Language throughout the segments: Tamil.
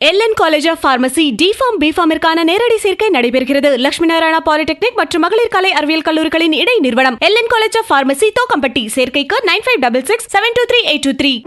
LN college of pharmacy D pharm பிஃபார்மிற்கான நேரடி சேர்க்கை நடைபெறுகிறது லட்சுமி நாராயணா பாலிடெக்னிக் மற்றும் மகளிர் கலை அறிவியல் கல்லூரிகளின் இடை நிறுவனம் L N college of pharmacy Thokkampatti சேர்க்கைக்கு nine five double six seven two three eight two three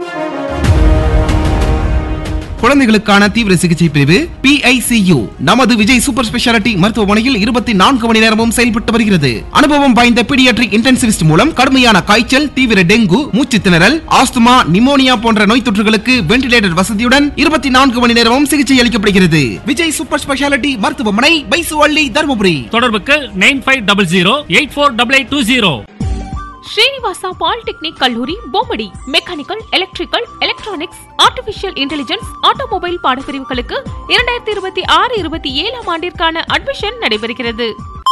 குழந்தைகளுக்கான தீவிர சிகிச்சை பிரிவு PICU நமது விஜய் சூப்பர் ஸ்பெஷாலிட்டி மருத்துவமனையில் இருபத்தி நான்கு மணி நேரமும் செயல்பட்டு வருகிறது அனுபவம் வாய்ந்த பீடியாட்ரிக் இன்டென்சிவிஸ்ட் மூலம் கடுமையான காய்ச்சல் தீவிர டெங்கு மூச்சு திணறல் ஆஸ்துமா நிமோனியா போன்ற நோய் தொற்றுகளுக்கு வென்டிலேட்டர் வசதியுடன் இருபத்தி நான்கு மணி நேரமும் சிகிச்சை அளிக்கப்படுகிறது விஜய் சூப்பர் ஸ்பெஷாலிட்டி மருத்துவமனை பைசுவள்ளி தருமபுரி தொடர்புக்கு nine five double zero eight four double eight two zero Srinivasa polytechnic கல்லூரி Bommidi mechanical electrical electronics artificial intelligence automobile பாடப்பிரிவுகளுக்கு இரண்டாயிரத்தி இருபத்தி ஆறு இருபத்தி ஏழாம் ஆண்டிற்கான அட்மிஷன் நடைபெறுகிறது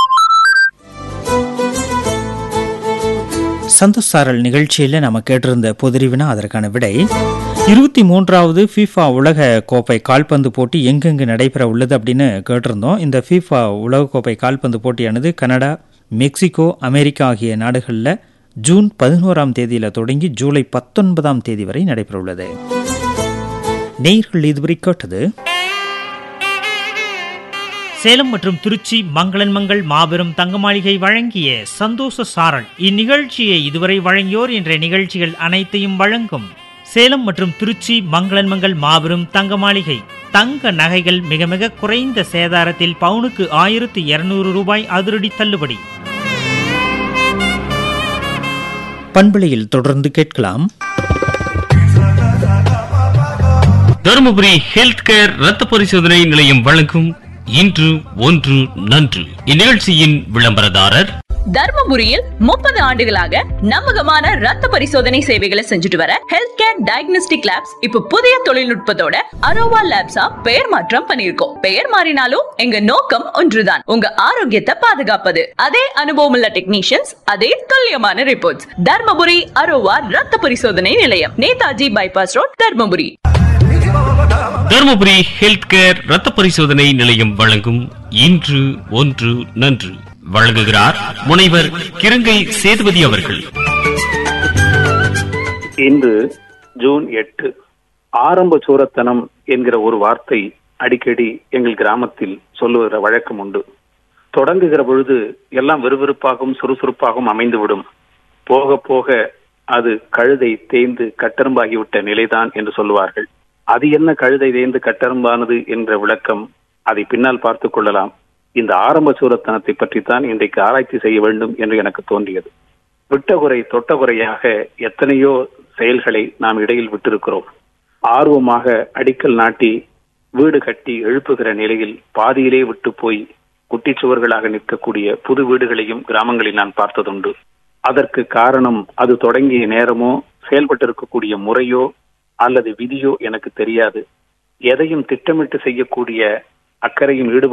சந்தோஷ் சாரல் நிகழ்ச்சியில் நம்ம கேட்டிருந்த பொதிரிவினா அதற்கான விடை இருபத்தி மூன்றாவது ஃபீஃபா உலக கோப்பை கால்பந்து போட்டி எங்கெங்கு நடைபெற உள்ளது அப்படின்னு கேட்டிருந்தோம் இந்த ஃபீஃபா உலக கோப்பை கால்பந்து போட்டியானது கனடா மெக்சிகோ அமெரிக்கா ஆகிய நாடுகளில் ஜூன் பதினோராம் தேதியில் தொடங்கி ஜூலை பத்தொன்பதாம் தேதி வரை நடைபெற உள்ளது நேயர்கள் இதுவரை கேட்டது சேலம் மற்றும் திருச்சி மங்களன் மங்கள் மாபெரும் தங்க மாளிகை வழங்கிய சந்தோஷ சாரல் இந்நிகழ்ச்சியை இதுவரை வழங்கியோர் என்ற நிகழ்ச்சிகள் அனைத்தையும் வழங்கும் சேலம் மற்றும் திருச்சி மங்களன் மங்கள் மாபெரும் தங்க மாளிகை தங்க நகைகள் மிக மிக குறைந்த சேதாரத்தில் பவுனுக்கு ஆயிரத்து இருநூறு ரூபாய் அதிரடி தள்ளுபடி பண்பலையில் தொடர்ந்து கேட்கலாம் தருமபுரி ஹெல்த் கேர் ரத்த பரிசோதனை நிலையம் வழங்கும் இன்று ஒன்று நன்று இந்நிகழ்ச்சியின் விளம்பரதாரர் தர்மபுரியில் முப்பது ஆண்டுகளாக நம்பகமான ரத்த பரிசோதனை சேவைகளை செஞ்சுட்டு வர ஹெல்த் கேர் டயக்னோஸ்டிக் லேப்ஸ் இப்ப புதிய தொழில்நுட்பத்தோட அரோவா லேப்ஸா பெயர் மாற்றம் பண்ணிருக்கோம் பெயர் மாறினாலும் எங்க நோக்கம் ஒன்றுதான் உங்க ஆரோக்கியத்தை பாதுகாப்பது அதே அனுபவமுள்ள டெக்னீஷியன்ஸ் அதே துல்லியமான ரிப்போர்ட்ஸ் தர்மபுரி அரோவா ரத்த பரிசோதனை நிலையம் Netaji bypass road Dharmapuri Dharmapuri health care ரத்த பரிசோதனை நிலையம் வழங்கும் இன்று ஒன்று நன்று வழங்குகிறார் முனைவர் கிருங்கை சேதுபதி அவர்கள் இன்று ஜூன் எட்டு ஆரம்ப சூரத்தனம் என்கிற ஒரு வார்த்தை அடிக்கடி எங்கள் கிராமத்தில் சொல்லுகிற வழக்கம் உண்டு தொடங்குகிற பொழுது எல்லாம் விறுவிறுப்பாகவும் சுறுசுறுப்பாகவும் அமைந்துவிடும் போக போக அது கழுதை தேய்ந்து கட்டெரும்பாகிவிட்ட நிலைதான் என்று சொல்லுவார்கள் அது என்ன கழுதை தேய்ந்து கட்டெரும்பானது என்ற விளக்கம் அதை பின்னால் பார்த்துக் கொள்ளலாம் இந்த ஆரம்ப சூரத்தனத்தை பற்றித்தான் இன்றைக்கு ஆராய்ச்சி செய்ய வேண்டும் என்று எனக்கு தோன்றியது விட்டகுறை தொட்டகுறையாக எத்தனையோ செயல்களை நாம் இடையில் விட்டிருக்கிறோம் ஆர்வமாக அடிக்கல் நாட்டி வீடு கட்டி எழுப்புகிற நிலையில் பாதியிலே விட்டு போய் குட்டிச்சுவர்களாக நிற்கக்கூடிய புது வீடுகளையும் கிராமங்களில் நான் பார்த்ததுண்டு அதற்கு காரணம் அது தொடங்கிய நேரமோ செயல்பட்டிருக்கக்கூடிய முறையோ அல்லது விதியோ எனக்கு தெரியாது எதையும் திட்டமிட்டு செய்யக்கூடிய அக்கறையும் ஈடுபாடு